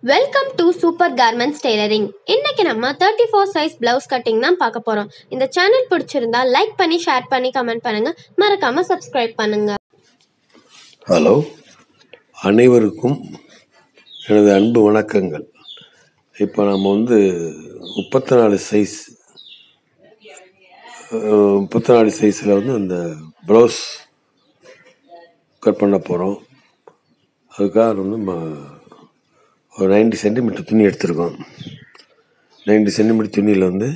welcome to super garments tailoring இன்னைக்கு நம்ம thirty four size blouse cutting தான் பார்க்க போறோம் இந்த சேனல் பிடிச்சிருந்தா லைக் பண்ணி ஷேர் பண்ணி கமெண்ட் பண்ணுங்க மறக்காம சப்ஸ்கிரைப் பண்ணுங்க ஹலோ அனைவருக்கும் எனது அன்பு வணக்கங்கள் இப்போ நம்ம வந்து முப்பத்தி நாலு சைஸ் முப்பத்தி நாலு சைஸில் வந்து அந்த ப்ளவுஸ் கட் பண்ண போகிறோம் அதுக்காக வந்து நம்ம ஒரு நைன்டி சென்டிமீட்டர் துணி எடுத்திருக்கோம் நைன்டி சென்டிமீட்டர் துணியில் வந்து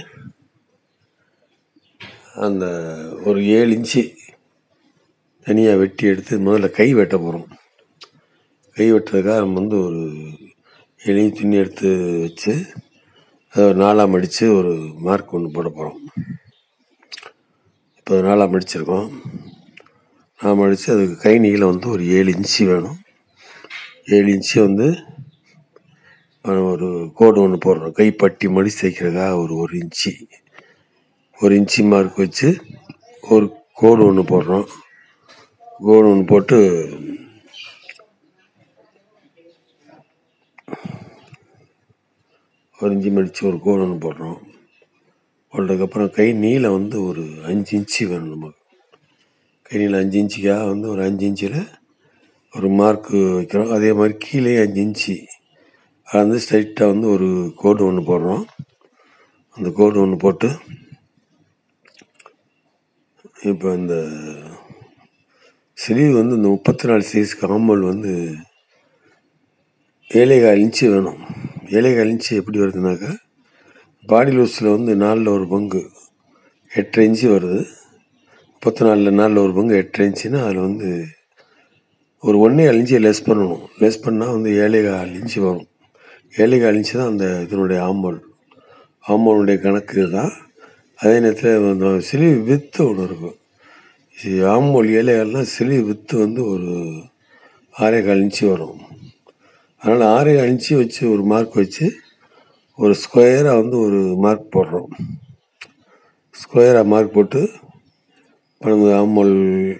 அந்த ஒரு ஏழு இன்ச்சு தனியாக வெட்டி எடுத்து முதல்ல கை வெட்ட போகிறோம் கை வெட்டுறதுக்காக நம்ம வந்து ஒரு எலி துணி எடுத்து வச்சு அதை ஒரு நாலாக மடித்து ஒரு மார்க் ஒன்று போட போகிறோம் இப்போ நாலாக மடிச்சிருக்கோம் நான் மடித்து அதுக்கு கை நீளம் வந்து ஒரு ஏழு இன்ச்சு வேணும் ஏழு இன்ச்சு வந்து நம்ம ஒரு கோடு ஒன்று போடுறோம் கைப்பட்டி மடித்து தைக்கிறதுக்காக ஒரு ஒரு இன்ச்சு ஒரு இன்ச்சு மார்க் வச்சு ஒரு கோடு ஒன்று போடுறோம் கோடு ஒன்று போட்டு ஒரு இஞ்சி மடித்து ஒரு கோடு ஒன்று போடுறோம் போட்டதுக்கப்புறம் கை நீளம் வந்து ஒரு அஞ்சு இன்ச்சு வேணும் நமக்கு கை நீளம் அஞ்சு இன்ச்சுக்காக வந்து ஒரு அஞ்சு இன்ச்சில் ஒரு மார்க்கு வைக்கிறோம் அதே மாதிரி கீழே அஞ்சு இன்ச்சு அது வந்து ஸ்ட்ரைட்டாக வந்து ஒரு கோடு ஒன்று போடுறோம் அந்த கோடு ஒன்று போட்டு இப்போ இந்த ஸ்லீவ் வந்து இந்த முப்பத்தி நாலு சைஸ் காம்பல் வந்து ஏழைகால் இன்ச்சு வேணும் ஏழைகால் இன்ச்சு எப்படி வருதுனாக்கா பாடி லூஸில் வந்து நாலில் ஒரு பங்கு எட்டரை இன்ச்சு வருது முப்பத்தி நாலில் நாலில் ஒரு பங்கு எட்டரை இன்ச்சுன்னா அதில் வந்து ஒரு ஒன்றே கால் இன்ச்சு லெஸ் பண்ணணும் லெஸ் பண்ணால் வந்து ஏழைகால் இன்ச்சு வரும் ஏழைகால் இன்ச்சு தான் அந்த இதனுடைய ஆம்பல் ஆம்பலுடைய கணக்கு தான் அதே நேரத்தில் அந்த சிலிவு வித்து ஒன்று இருக்கும் ஆம்பல் ஏழைகால்னால் சிலிவு வித்து வந்து ஒரு ஆறே கால் இன்ச்சு வரும் அதனால் ஆறே கால் இன்ச்சு வச்சு ஒரு மார்க் வச்சு ஒரு ஸ்கொயராக வந்து ஒரு மார்க் போடுறோம் ஸ்கொயராக மார்க் போட்டு இப்போ நம்ம ஆம்பல்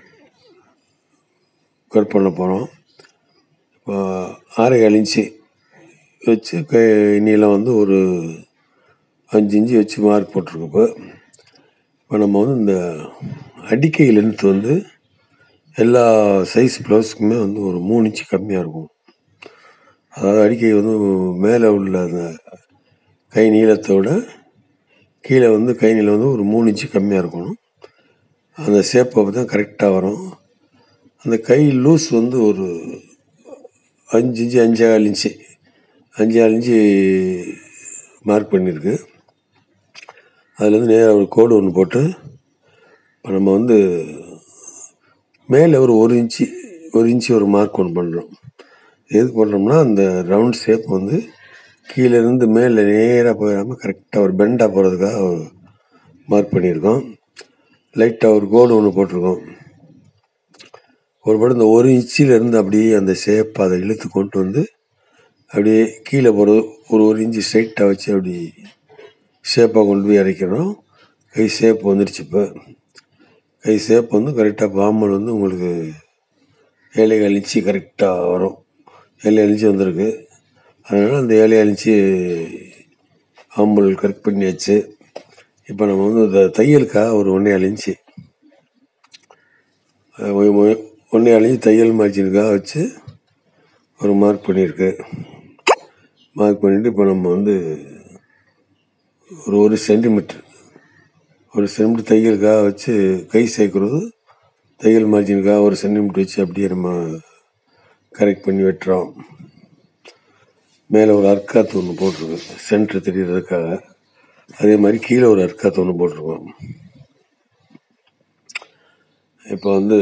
கட் பண்ண போகிறோம் இப்போ ஆறே கால் இன்ச்சு வச்சு கை நீளம் வந்து ஒரு அஞ்சு இன்ச்சு வச்சு மார்க் போட்டிருக்கோம் இப்போ இப்போ நம்ம வந்து இந்த அடிக்கை லென்த் வந்து எல்லா சைஸ் ப்ளவுஸுக்குமே வந்து ஒரு மூணு இன்ச்சு கம்மியாக இருக்கும் அதாவது அடிக்கை வந்து மேலே உள்ள அந்த கை நீளத்தை விட கீழே வந்து கை நீளம் வந்து ஒரு மூணு இன்ச்சு கம்மியாக இருக்கணும் அந்த ஷேப் அப்போ தான் கரெக்டாக வரும் அந்த கை லூஸ் வந்து ஒரு அஞ்சு இன்ச்சு அஞ்சே கால் இன்ச்சு அஞ்சு கால் இன்ச்சு மார்க் பண்ணியிருக்கு அதில் வந்து நேராக ஒரு கோடு ஒன்று போட்டு இப்போ நம்ம வந்து மேலே ஒரு ஒரு இன்ச்சு ஒரு இன்ச்சு ஒரு மார்க் ஒன்று பண்ணுறோம் எதுக்கு பண்ணுறோம்னா அந்த ரவுண்ட் ஷேப் வந்து கீழேருந்து மேலே நேராக போயிடாமல் கரெக்டாக ஒரு பெண்டாக போகிறதுக்காக மார்க் பண்ணியிருக்கோம் லைட்டாக ஒரு கோடு ஒன்று போட்டிருக்கோம் ஒரு படம் இந்த ஒரு இன்ச்சிலேருந்து அப்படியே அந்த ஷேப் அதை இழுத்து கொண்டு வந்து அப்படியே கீழே போகிறது ஒரு ஒரு இன்ச்சு ஸ்ட்ரைட்டாக வச்சு அப்படி ஷேப்பாக கொண்டு போய் இறக்கிறோம் கை ஷேப் வந்துடுச்சு இப்போ கை ஷேப் வந்து கரெக்டாக பாம்பல் வந்து உங்களுக்கு ஏழை இன்ச்சு கரெக்டாக வரும் ஏழை இன்ச்சு வந்திருக்கு அதனால் அந்த ஏழை இன்ச்சு ஆம்பல் கரெக்ட் பண்ணியாச்சு இப்போ நம்ம வந்து இந்த தையலுக்காக ஒரு ஒன்றே இன்ச்சு ஒன்றே இன்ச்சு தையல் மார்ஜினுக்காக வச்சு ஒரு மார்க் பண்ணியிருக்கு மார்க் பண்ணிவிட்டு இப்போ நம்ம வந்து ஒரு ஒரு சென்டிமீட்ரு ஒரு சென்டிமீட்டர் தையலுக்காக வச்சு கை சேர்க்குறது தையல் மார்ஜினுக்காக ஒரு சென்டிமீட்டர் வச்சு அப்படியே நம்ம கரெக்ட் பண்ணி வெட்டுறோம் மேலே ஒரு அர்க்காத்து ஒன்று போட்டிருக்கு சென்ட்ரு தெரியறதுக்காக அதே மாதிரி கீழே ஒரு அர்க்காத்து ஒன்று போட்டிருக்கோம் இப்போ வந்து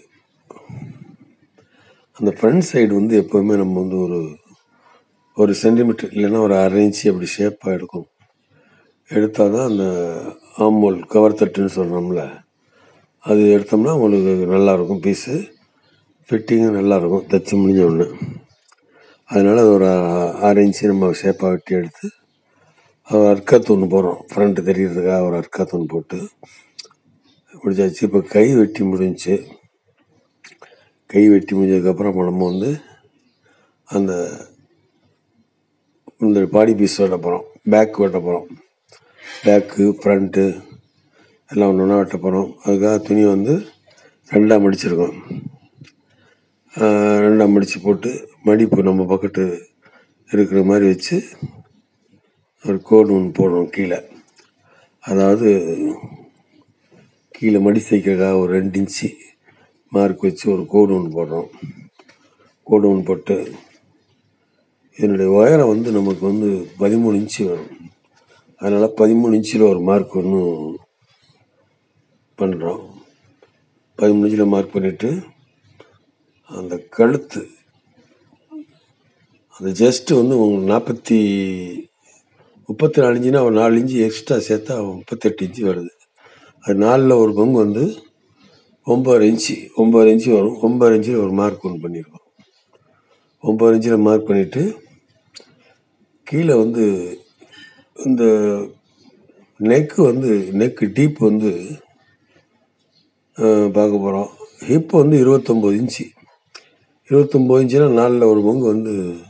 அந்த ஃப்ரண்ட் சைடு வந்து எப்போவுமே நம்ம வந்து ஒரு ஒரு சென்டிமீட்டர் இல்லைன்னா ஒரு அரை இன்ச்சு அப்படி ஷேப்பாக எடுக்கும் எடுத்தால் தான் அந்த ஆம்போல் கவர் தட்டுன்னு சொல்கிறோம்ல அது எடுத்தோம்னா உங்களுக்கு நல்லாயிருக்கும் பீஸு ஃபிட்டிங்கும் நல்லாயிருக்கும் தைச்சி முடிஞ்ச ஒன்று அதனால் அது ஒரு ஆறு இன்ச்சு நம்ம ஷேப்பாக வெட்டி எடுத்து ஒரு அர்க்காத்து ஒன்று போடுறோம் ஃப்ரண்ட்டு தெரியறதுக்காக ஒரு அர்க்காத்து ஒன்று போட்டு முடிச்சாச்சு இப்போ கை வெட்டி முடிஞ்சுச்சு கை வெட்டி முடிஞ்சதுக்கப்புறம் நம்ம வந்து அந்த இந்த பாடி பீஸ் வெட்ட போகிறோம் பேக் வெட்ட போகிறோம் பேக்கு ஃப்ரண்ட்டு எல்லாம் ஒன்று ஒன்றா வெட்ட போகிறோம் அதுக்காக துணி வந்து ரெண்டாக மடிச்சிருக்கோம் ஆஹ் ரெண்டாக மடித்து போட்டு மடிப்பு நம்ம பக்கத்து இருக்கிற மாதிரி வச்சு ஒரு கோடு ஒன்று போடுறோம் கீழே அதாவது கீழே மடி தைக்கிறதுக்காக ஒரு ரெண்டு இன்ச்சு மார்க் வச்சு ஒரு கோடு ஒன்று போடுறோம் கோடு ஒன்று போட்டு இதனுடைய உயரம் வந்து நமக்கு வந்து பதிமூணு இன்ச்சு வரும் அதனால் பதிமூணு இன்ச்சில் ஒரு மார்க் ஒன்று பண்ணுறோம் பதிமூணு இன்ச்சில் மார்க் பண்ணிவிட்டு அந்த கழுத்து அந்த ஜஸ்ட்டு வந்து உங்களுக்கு நாற்பத்தி முப்பத்தி நாலு இன்ச்சுனா ஒரு நாலு இன்ச்சு எக்ஸ்ட்ரா சேர்த்தா முப்பத்தெட்டு இன்ச்சு வருது அது நாலில் ஒரு பங்கு வந்து ஒம்பது இன்ச்சு ஒம்பது இன்ச்சு வரும் ஒம்பது இன்ச்சில் ஒரு மார்க் ஒன்று பண்ணியிருக்கோம் ஒம்பது இன்ச்சில் மார்க் பண்ணிவிட்டு கீழே வந்து இந்த நெக்கு வந்து நெக்கு டீப் வந்து அஹ், பார்க்க போகிறோம் ஹிப் வந்து இருபத்தொம்போது இன்ச்சு இருபத்தொம்போது இன்ச்சுனா நாலில் ஒரு பங்கு வந்து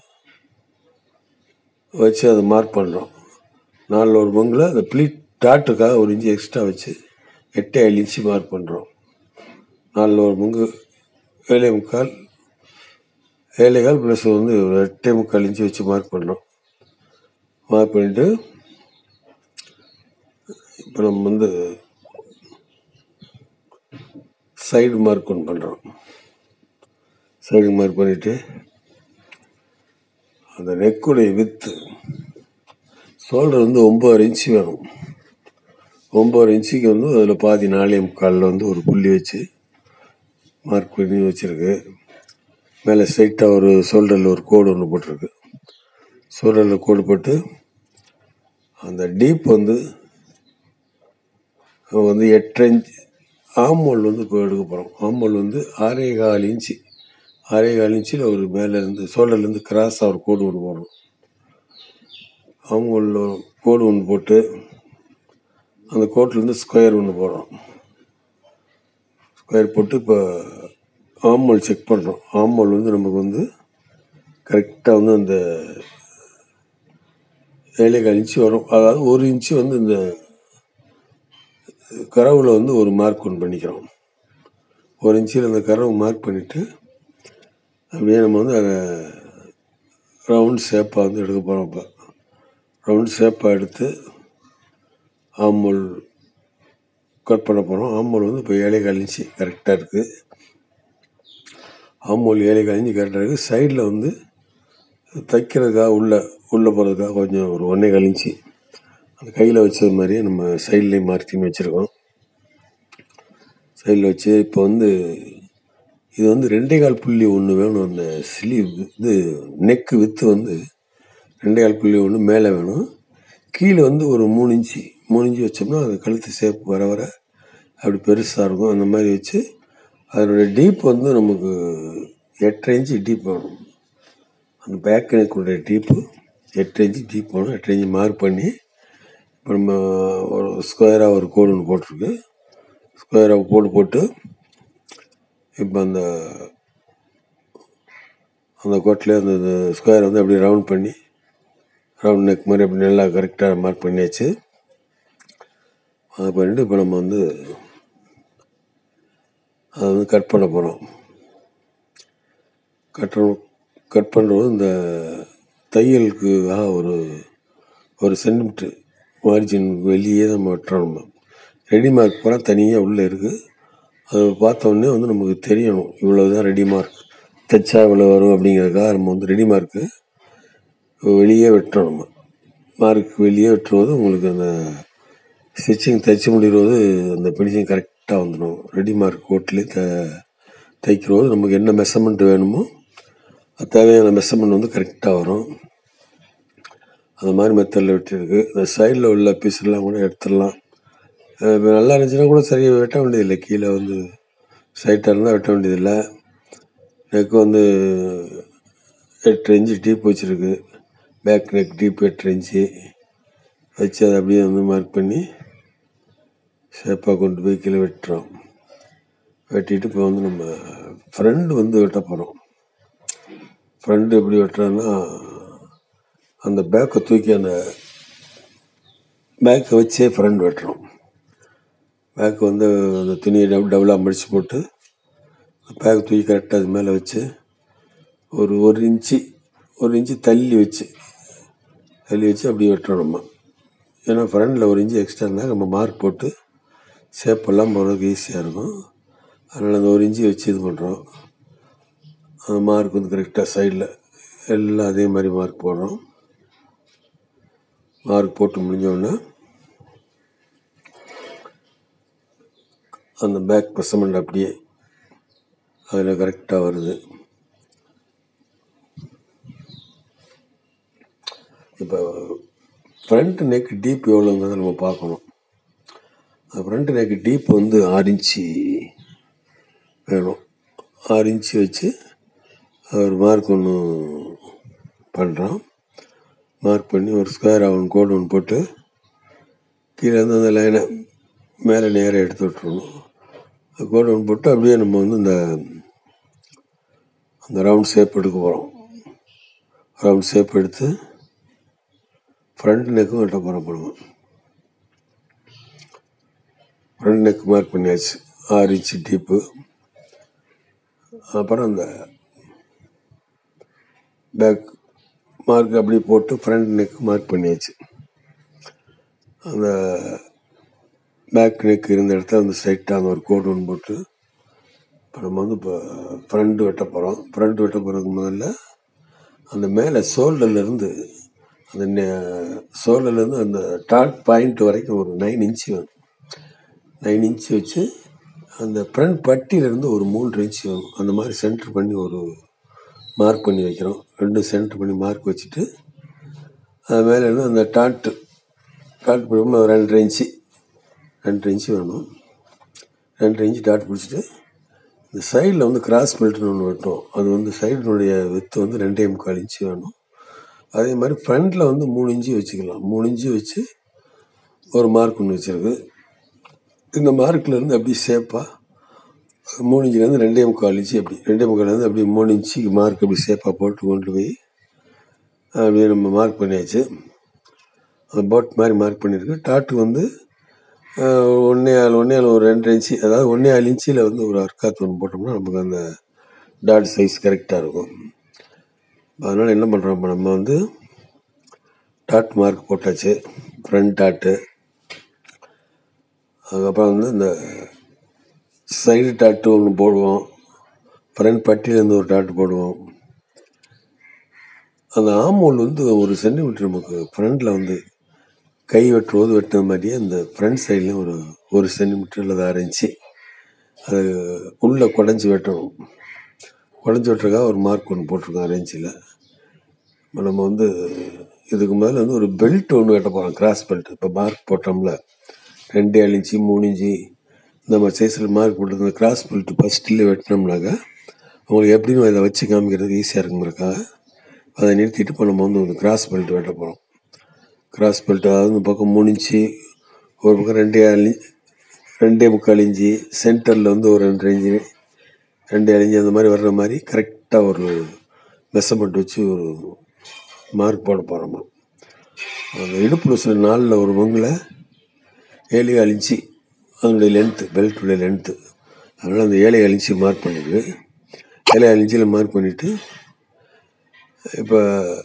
வச்சு அதை மார்க் பண்ணுறோம் நாலில் ஒரு பங்கில் அந்த ப்ளீட் டாட்டுக்காக ஒரு இன்ச்சு எக்ஸ்ட்ரா வச்சு எட்டு ஏழு இன்ச்சு மார்க் பண்ணுறோம் நாலில் ஒரு பங்கு ஏழே முக்கால் ஏழே கால் ப்ளஸ் வந்து ஒரு எட்டே முக்கால் இன்ச்சு வச்சு மார்க் பண்ணுறோம் மார்க் பண்ணிவிட்டு இப்போ நம்ம வந்து சைடு மார்க் ஒன்று பண்ணுறோம் சைடு மார்க் பண்ணிவிட்டு அந்த நெக்குடைய வித்து ஷோல்டர் வந்து ஒம்பது இன்ச்சு வேணும் ஒம்பது இன்ச்சுக்கு வந்து அதில் பாதி நாலே முக்காலில் வந்து ஒரு புள்ளி வச்சு மார்க் பண்ணி வச்சுருக்கு மேலே ஸ்ட்ரைட்டாக ஒரு ஷோல்டரில் ஒரு கோடு ஒன்று போட்டிருக்கு ஷோல்டரில் கோடு போட்டு அந்த டீப் வந்து நம்ம வந்து எட்டரை இன்ச் ஆமோல் வந்து இப்போ எடுக்க போகிறோம் ஆமோல் வந்து ஆறே கால் இன்ச்சு ஆறே கால் இன்ச்சில் ஒரு மேலேருந்து ஷோல்டர்லேருந்து கிராஸாக ஒரு கோடு ஒன்று போடணும் ஆமோலில் ஒரு கோடு ஒன்று போட்டு அந்த கோட்லேருந்து ஸ்கொயர் ஒன்று போடுறோம் ஸ்கொயர் போட்டு இப்போ ஆமோல் செக் பண்ணுறோம் ஆமோல் வந்து நமக்கு வந்து கரெக்டாக வந்து அந்த ஏழே கால் இன்ச்சு வரும் அதாவது ஒரு இன்ச்சு வந்து இந்த கரவில் வந்து ஒரு மார்க் ஒன்று பண்ணிக்கிறோம் ஒரு இன்ச்சில் அந்த கரவை மார்க் பண்ணிவிட்டு அப்படியே நம்ம வந்து அதை ரவுண்ட் ஷேப்பாக வந்து எடுக்க போகிறோம் இப்போ ரவுண்ட் ஷேப்பாக எடுத்து ஆம்பூல் கட் பண்ண போகிறோம் ஆம்பூல் வந்து இப்போ ஏழை கழிஞ்சு கரெக்டாக இருக்குது ஆம்பூல் ஏழை கழிஞ்சு கரெக்டாக இருக்குது சைடில் வந்து தைக்கிறதுக்காக உள்ள உள்ளே போகிறதுக்காக கொஞ்சம் ஒரு ஒன்றே கழிஞ்சு அந்த கையில் வச்சது மாதிரியே நம்ம சைட்லேயும் மார்க்கிங் வச்சுருக்கோம் சைடில் வச்சு இப்போ வந்து இது வந்து ரெண்டே கால் புள்ளி ஒன்று வேணும் அந்த ஸ்லீவ் இது நெக்கு வித்து வந்து ரெண்டே கால் புள்ளி ஒன்று மேலே வேணும் கீழே வந்து ஒரு மூணு இன்ச்சு மூணு இன்ச்சு வச்சோம்னா அது கழுத்து ஷேப் வர வர அப்படி பெருசாக இருக்கும் அந்த மாதிரி வச்சு அதனுடைய டீப் வந்து நமக்கு எட்டரை இன்ச்சு டீப் வேணும் அந்த பேக் நெக்குடைய டீப்பு எட்டு இன்ச்சு டீப் வேணும் எட்டு இன்ச்சு மார்க் பண்ணி இப்போ நம்ம ஒரு ஸ்கொயராக ஒரு கோடு ஒன்று போட்டிருக்கு ஸ்கொயராக கோடு போட்டு இப்போ அந்த அந்த கோட்டில் அந்த ஸ்கொயரை வந்து அப்படியே ரவுண்ட் பண்ணி ரவுண்ட் நெக் மாதிரி அப்படி நல்லா கரெக்டாக மார்க் பண்ணியாச்சு அது பண்ணிட்டு இப்போ நம்ம வந்து அதை வந்து கட் பண்ண போகிறோம் கட் கட் பண்ணுறது இந்த தையலுக்கு ஒரு ஒரு சென்டிமீட்ரு மார்ஜின் வெளியே நம்ம வெட்டுறோம் நம்ம ரெடி மார்க் பூரா தனியாக உள்ளே இருக்குது அதை பார்த்த உடனே வந்து நமக்கு தெரியணும் இவ்வளோ தான் ரெடி மார்க் தைச்சா இவ்வளோ வரும் அப்படிங்கிறதுக்காக நம்ம வந்து ரெடி மார்க்கு வெளியே வெட்டுறோம் நம்ம மார்க் வெளியே வெட்டுறது உங்களுக்கு அந்த ஸ்டிச்சிங் தைச்சு முடிகிறது அந்த ஃபினிஷிங் கரெக்டாக வந்துடும் ரெடி மார்க் கோட்லேயே த தைக்கிறது நமக்கு என்ன மெஷர்மெண்ட் வேணுமோ அது தேவையான மெஷர்மெண்ட் வந்து கரெக்டாக வரும் அந்த மாதிரி மெத்தடில் வெட்டியிருக்கு இந்த சைடில் உள்ள பீஸ்லாம் கூட எடுத்துடலாம் அஹ் இப்ப நல்லா இருந்துச்சுன்னா கூட சரியாக வெட்ட வேண்டியதில்லை கீழே வந்து சைட்டாக இருந்தால் வெட்ட வேண்டியதில்லை நெக் வந்து எட்டு இன்ச்சு டீப் வச்சுருக்கு பேக் நெக் டீப் எட்டு இன்ச்சு வச்சு அதை அப்படியே வந்து மார்க் பண்ணி ஷேப்பாக கொண்டு போய் கீழே வெட்டுறோம் வெட்டிட்டு இப்போ வந்து நம்ம ஃப்ரண்ட் வந்து வெட்ட போகிறோம் ஃப்ரண்ட் எப்படி வெட்டுறோன்னா அந்த பேக்கை தூக்கி அந்த பேக்கை வச்சே ஃப்ரண்ட் வெட்டுறோம் பேக் வந்து அந்த துணியை டபுள் டபுளாக மடித்து போட்டு பேக் தூக்கி கரெக்டாக அது மேலே வச்சு ஒரு ஒரு இன்ச்சு ஒரு இன்ச்சு தள்ளி வச்சு தள்ளி வச்சு அப்படி வெட்டுறோம் நம்ம ஏன்னா ஃப்ரண்டில் ஒரு இன்ச்சு எக்ஸ்ட்ரா இருந்தால் நம்ம மார்க் போட்டு ஷேப்பெல்லாம் போடுறதுக்கு ஈஸியாக இருக்கும் அதனால் அந்த ஒரு இன்ச்சு வச்சு இது பண்ணுறோம் அந்த மார்க் வந்து கரெக்டாக சைடில் எல்லாம் அதே மாதிரி மார்க் போடுறோம் மார்க் போட்டு முடிஞ்ச உடனே அந்த பேக் மெஷர்மெண்ட் அப்படியே அதில் கரெக்டாக வருது இப்போ ஃப்ரண்ட் நெக் டீப் எவ்வளோங்கிறத நம்ம பார்க்கணும் அந்த ஃப்ரண்ட் நெக் டீப் வந்து ஆறு இன்ச்சு வேணும் ஆறு இன்ச்சு வச்சு ஒரு மார்க் ஒன்று பண்ணுறோம் மார்க் பண்ணி ஒரு ஸ்கொயர் ஒன்று கோடு ஒன்று போட்டு கீழே இருந்து அந்த லைனை மேலே நேராக எடுத்து விட்டுருணும் கோடு ஒன்று போட்டு அப்படியே நம்ம வந்து இந்த அந்த ரவுண்ட் ஷேப் எடுக்க போகிறோம் ரவுண்ட் ஷேப் எடுத்து ஃப்ரண்ட் நெக்கும் வெட்ட போகிறோம் பண்ணுவோம் ஃப்ரண்ட் நெக் மார்க் பண்ணியாச்சு ஆறு இன்ச்சு டீப்பு அப்புறம் அந்த பேக் மார்க் அப்படி போட்டு ஃப்ரண்ட் நெக் மார்க் பண்ணியாச்சு அந்த பேக் நெக் இருந்த இடத்துல அந்த ஸ்ட்ரைட்டாக அந்த ஒரு கோடு ஒன்று போட்டு இப்போ நம்ம வந்து இப்போ ஃப்ரண்ட் வெட்ட போகிறோம் ஃப்ரண்ட் வெட்ட போகிறதுக்கு முதல்ல அந்த மேலே ஷோல்டர்லேருந்து அந்த ஷோல்டர்லேருந்து அந்த டாட் பாயிண்ட் வரைக்கும் ஒரு நைன் இன்ச்சு வேணும் நைன் இன்ச்சு வச்சு அந்த ஃப்ரண்ட் பட்டியிலேருந்து ஒரு மூன்று இன்ச்சு வேணும் அந்த மாதிரி சென்டர் பண்ணி ஒரு மார்க் பண்ணி வைக்கிறோம் ரெண்டும் சென்டர் பண்ணி மார்க் வச்சுட்டு அது மேலே இருந்து அந்த டாட்டு டாட் பிடிக்கும் ஒரு ரெண்டரை இன்ச்சு ரெண்டரை இன்ச்சு வேணும் ரெண்டரை இன்ச்சு டாட் பிடிச்சிட்டு இந்த சைடில் வந்து கிராஸ் பெல்ட்னு ஒன்று வெட்டும் அது வந்து சைடினுடைய வித்து வந்து ரெண்டே முக்கால் இன்ச்சு வேணும் அதே மாதிரி ஃப்ரண்ட்டில் வந்து மூணு இன்ச்சு வச்சுக்கலாம் மூணு இன்ச்சு வச்சு ஒரு மார்க் ஒன்று வச்சுருக்கு இந்த மார்க்லேருந்து அப்படியே ஷேப்பாக மூணு இன்ச்சிலேருந்து ரெண்டே முக்கால் இன்ச்சு அப்படி ரெண்டே முக்கால்லேருந்து அப்படியே மூணு இன்ச்சுக்கு மார்க் அப்படி ஷேப்பாக போட்டு கொண்டு போய் அப்படியே நம்ம மார்க் பண்ணியாச்சு அந்த போட் மாதிரி மார்க் பண்ணியிருக்கு டாட்டு வந்து ஒன்றே ஆள் ஒன்றே ஆள் ஒரு ரெண்டு இன்ச்சு அதாவது ஒன்றே ஆள் இன்ச்சில் வந்து ஒரு அர்க்காத் ஒன்று போட்டோம்னா நமக்கு அந்த டாட் சைஸ் கரெக்டாக இருக்கும் அதனால் என்ன பண்ணுறோம் இப்போ நம்ம வந்து டாட் மார்க் போட்டாச்சு ஃப்ரண்ட் டாட்டு அதுக்கப்புறம் வந்து இந்த சைடு டாட்டு ஒன்று போடுவோம் ஃப்ரண்ட் பட்டியிலேருந்து ஒரு டாட்டு போடுவோம் அந்த ஆமோல் வந்து ஒரு சென்டிமீட்டர் நமக்கு ஃப்ரண்டில் வந்து கை வெட்டுறது வெட்டின மாதிரியே அந்த ஃப்ரண்ட் சைட்லேயும் ஒரு ஒரு சென்டிமீட்டர் அல்லது அரை இன்ச்சு அது உள்ளே குடஞ்சி வெட்டணும் குடஞ்சி வெட்டுறதுக்காக ஒரு மார்க் ஒன்று போட்டிருக்கோம் அரை இன்ச்சில் இப்போ நம்ம வந்து இதுக்கு மேலே வந்து ஒரு பெல்ட் ஒன்று வெட்ட போகிறோம் கிராஸ் பெல்ட் இப்போ மார்க் போட்டோம்ல ரெண்டு ஏழு இன்ச்சு மூணு இன்ச்சு இந்த மாதிரி சைஸில் மார்க் போட்டு இந்த கிராஸ் பெல்ட் ஃபஸ்ட்டில் வெட்டினோம்னாக்கா உங்களுக்கு எப்படின்னு இதை வச்சு காமிக்கிறதுக்கு ஈஸியாக இருக்குங்கிறக்காக அதை நிறுத்திட்டு இப்போ நம்ம வந்து ஒரு கிராஸ் பெல்ட் வெட்ட போகிறோம் கிராஸ் பெல்ட் அதாவது இந்த பக்கம் மூணு இன்ச்சு ஒரு பக்கம் ரெண்டே ஆள் ரெண்டே முக்கால் இன்ச்சு சென்டரில் வந்து ஒரு ரெண்டு இன்ச்சு ரெண்டு ஏழு இன்ச்சு அந்த மாதிரி வர்ற மாதிரி கரெக்டாக ஒரு மெஷர்மெண்ட் வச்சு ஒரு மார்க் போட போகிறோமா அந்த இடுப்பில் சில நாளில் ஒரு பங்கில் ஏழு கால் இன்ச்சு அதனுடைய லென்த்து பெல்ட்டுடைய லென்த்து அதனால் அந்த ஏழை கால் இன்ச்சு மார்க் பண்ணிடு ஏழை கால் இன்ச்சில் மார்க் பண்ணிவிட்டு இப்போ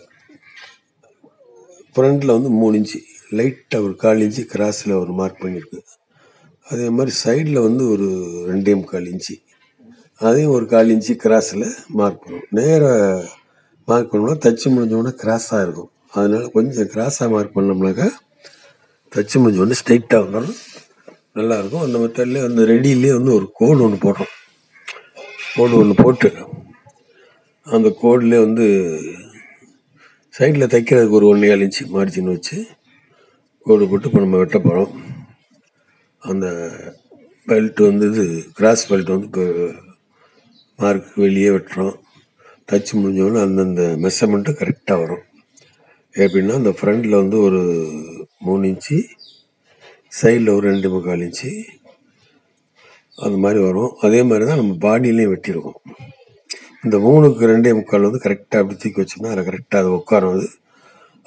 ஃப்ரண்ட்டில் வந்து மூணு இன்ச்சு லைட்டாக ஒரு கால் இன்ச்சு கிராஸில் ஒரு மார்க் பண்ணியிருக்கு அதே மாதிரி சைடில் வந்து ஒரு ரெண்டே முக்கால் இன்ச்சு அதையும் ஒரு கால் இன்ச்சு கிராஸில் மார்க் பண்ணும் நேராக மார்க் பண்ணோம்னா தச்சு முடிஞ்சோடனே கிராஸாக இருக்கும் அதனால் கொஞ்சம் கிராஸாக மார்க் பண்ணோம்னாக்கா தச்சு முடிஞ்ச உடனே ஸ்ட்ரைட்டாக வந்தாலும் நல்லாயிருக்கும் அந்த மெத்தட்லேயே அந்த ரெடியிலே வந்து ஒரு கோடு ஒன்று போடுறோம் கோடு ஒன்று போட்டு அந்த கோட்லேயே வந்து சைடில் தைக்கிறதுக்கு ஒரு ஒன்றே கால் இன்ச்சு மார்ஜின் வச்சு கோடு போட்டு இப்போ நம்ம வெட்ட போகிறோம் அந்த பெல்ட் வந்து இது கிராஸ் பெல்ட் வந்து இப்போ மார்க் வெளியே வெட்டுறோம் தச்சு முடிஞ்சோடனே அந்தந்த மெஷர்மெண்ட்டு கரெக்டாக வரும் எப்படின்னா அந்த ஃப்ரண்டில் வந்து ஒரு மூணு இன்ச்சு சைடில் ஒரு ரெண்டு முக்கால் இன்ச்சு அந்த மாதிரி வரும் அதே மாதிரி தான் நம்ம பாடியிலையும் வெட்டியிருக்கோம் இந்த மூணுக்கு ரெண்டே முக்கால் வந்து கரெக்டாக அப்படி தூக்கி வச்சோம்னா அதில் கரெக்டாக அது உட்காரும் அது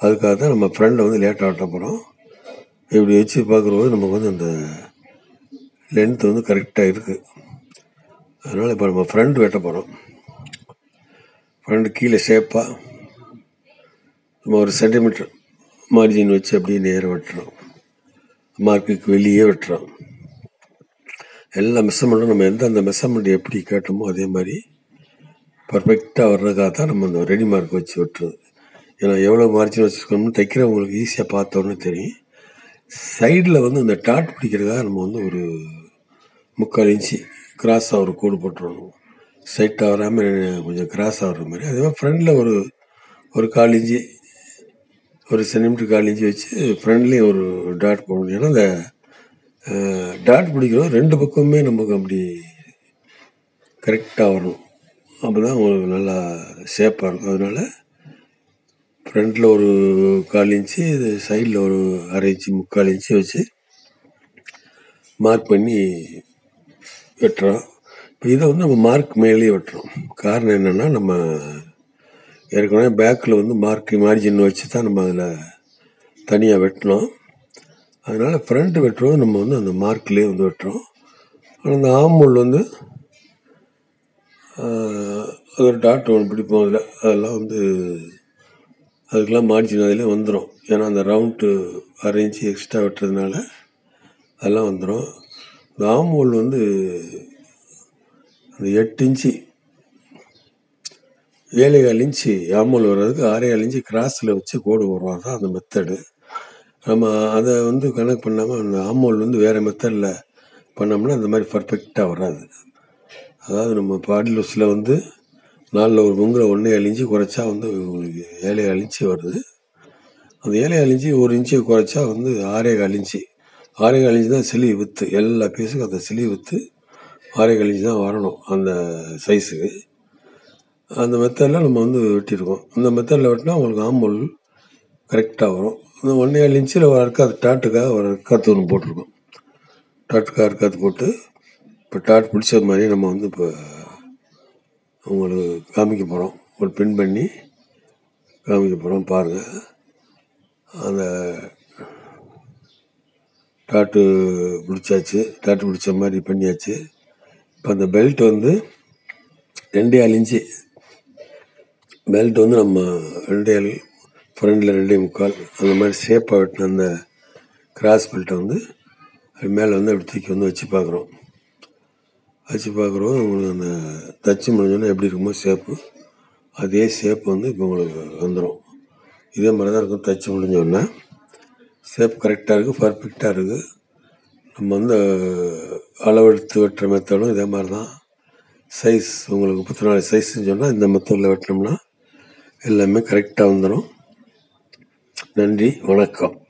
அதுக்காக தான் நம்ம ஃப்ரெண்டை வந்து லேட்டாக வெட்ட போகிறோம் இப்படி வச்சு பார்க்குறபோது நமக்கு வந்து அந்த லென்த் வந்து கரெக்டாக இருக்குது அதனால் இப்போ நம்ம ஃப்ரண்ட் வெட்ட போகிறோம் ஃப்ரண்ட் கீழே ஷேப்பாக நம்ம ஒரு சென்டிமீட்டர் மார்ஜின் வச்சு அப்படியே நேரம் வெட்டுறோம் மார்க்குக்கு வெளியே வெட்டுறோம் எல்லா மெஷர்மெண்ட்டும் நம்ம எந்தெந்த மெஷர்மெண்ட் எப்படி கேட்டோமோ அதே மாதிரி பர்ஃபெக்டாக வர்றதுக்காக தான் நம்ம அந்த ரெடி மார்க் வச்சு வெட்டுறது ஏன்னா எவ்வளோ மார்ஜின் வச்சுருக்கோம்னு தைக்கிறவங்களுக்கு ஈஸியாக பார்த்தோன்னு தெரியும் சைடில் வந்து இந்த டாட் பிடிக்கிறதுக்காக நம்ம வந்து ஒரு முக்கால் இன்ச்சு கிராஸாக ஒரு கோடு போட்டுருணும் ஸ்ட்ரைட்டாக வராமல் கொஞ்சம் கிராஸ் ஆகிற மாதிரி அதே மாதிரி ஃப்ரண்டில் ஒரு ஒரு கால் இன்ச்சு ஒரு சென்டிமீட்டர் கால் இன்ச்சு வச்சு ஃப்ரண்ட்லேயும் ஒரு டாட் போடணும் ஏன்னா அந்த டாட் பிடிக்கிறோம் ரெண்டு பக்கமுமே நமக்கு அப்படி கரெக்டாக வரணும் அப்போ தான் உங்களுக்கு நல்லா ஷேப்பாக இருக்கும் அதனால ஃப்ரண்ட்டில் ஒரு கால் இன்ச்சு இது சைடில் ஒரு அரை இன்ச்சு முக்கால் இன்ச்சு வச்சு மார்க் பண்ணி வெட்டுறோம் இப்போ இதை வந்து நம்ம மார்க் மேலேயே வெட்டுறோம் காரணம் என்னென்னா நம்ம ஏற்கனவே பேக்கில் வந்து மார்க் மார்ஜின் வச்சு தான் நம்ம அதில் தனியாக வெட்டினோம் அதனால் ஃப்ரண்ட் வெட்டுறோம் நம்ம வந்து அந்த மார்க்லேயே வந்து வெட்டுறோம் ஆனால் அந்த ஆம்பூல் வந்து ஆஹ், அது ஒரு டாட் ஒன்று பிடிப்போம் அதில் அதெல்லாம் வந்து அதுக்கெல்லாம் மார்ஜின் அதிலே வந்துடும் ஏன்னா அந்த ரவுண்டு அரை இன்ச்சு எக்ஸ்ட்ரா வெட்டுறதுனால அதெல்லாம் வந்துடும் இந்த ஆம்பூல் வந்து அந்த எட்டு இன்ச்சு ஏழேகால் இன்ச்சு ஆம்பூல் வர்றதுக்கு ஆறேகால் இன்ச்சு கிராஸில் வச்சு கோடு போடுறது தான் அந்த மெத்தடு நம்ம அதை வந்து கணக்கு பண்ணாமல் அந்த ஆமோல் வந்து வேறு மெத்தடில் பண்ணோம்னா அந்த மாதிரி பர்ஃபெக்டாக வராது அதாவது நம்ம பாடி லூஸில் வந்து நாலில் ஒரு பங்குல ஒன்றே இன்ச்சு குறைச்சா வந்து உங்களுக்கு ஏழே இன்ச்சு வருது அந்த ஏழே இன்ச்சு ஒரு இன்ச்சு குறைச்சா வந்து ஆறே கால் இன்ச்சு ஆறே கால் இன்ச்சு தான் சிலி வித்து எல்லா பீஸுக்கும் அந்த சிலி வித்து ஆறே கால் இன்ச்சு தான் வரணும் அந்த சைஸுக்கு அந்த மெத்தடில் நம்ம வந்து வெட்டியிருக்கோம் அந்த மெத்தடில் வெட்டினா உங்களுக்கு ஆம்பல் கரெக்டாக வரும் அந்த ஒன்றே ஏழு இன்ச்சில் ஒரு அர்க்காத்து டாட்டுக்காக ஒரு அர்க்காத்து ஒன்று போட்டிருக்கோம் டாட்டுக்காக அர்க்காத்து போட்டு இப்போ டாட் பிடிச்ச மாதிரி நம்ம வந்து இப்போ உங்களுக்கு காமிக்க போகிறோம் ஒரு பின் பண்ணி காமிக்க போகிறோம் பாருங்கள் அந்த டாட்டு பிடிச்சாச்சு டாட்டு பிடிச்ச மாதிரி பண்ணியாச்சு இப்போ அந்த பெல்ட் வந்து ரெண்டே ஆள் இன்ச்சு பெல்ட் வந்து நம்ம ரெண்டே ஆள் ஃப்ரண்டில் ரெண்டே முக்கால் அந்த மாதிரி ஷேப்பாக வெட்டின அந்த கிராஸ் பெல்ட்டை வந்து அது மேலே வந்து அப்படி தூக்கி வந்து வச்சு பார்க்குறோம் வச்சு பார்க்குறோம் உங்களுக்கு அந்த தச்சு முடிஞ்சோன்னா எப்படி இருக்குமோ ஷேப்பு அதே ஷேப் வந்து இப்போ உங்களுக்கு வந்துடும் இதே மாதிரி தான் இருக்கும் தச்சு முடிஞ்சோடனே ஷேப் கரெக்டாக இருக்குது பர்ஃபெக்டாக இருக்குது நம்ம வந்து அளவெடுத்து வெட்டுற மெத்தடும் இதே மாதிரி தான் சைஸ் உங்களுக்கு முப்பத்தி நாலு சைஸ்ன்னு சொன்னால் இந்த மெத்தடில் வெட்டினோம்னா எல்லாமே கரெக்டாக வந்துடும் நன்றி வணக்கம்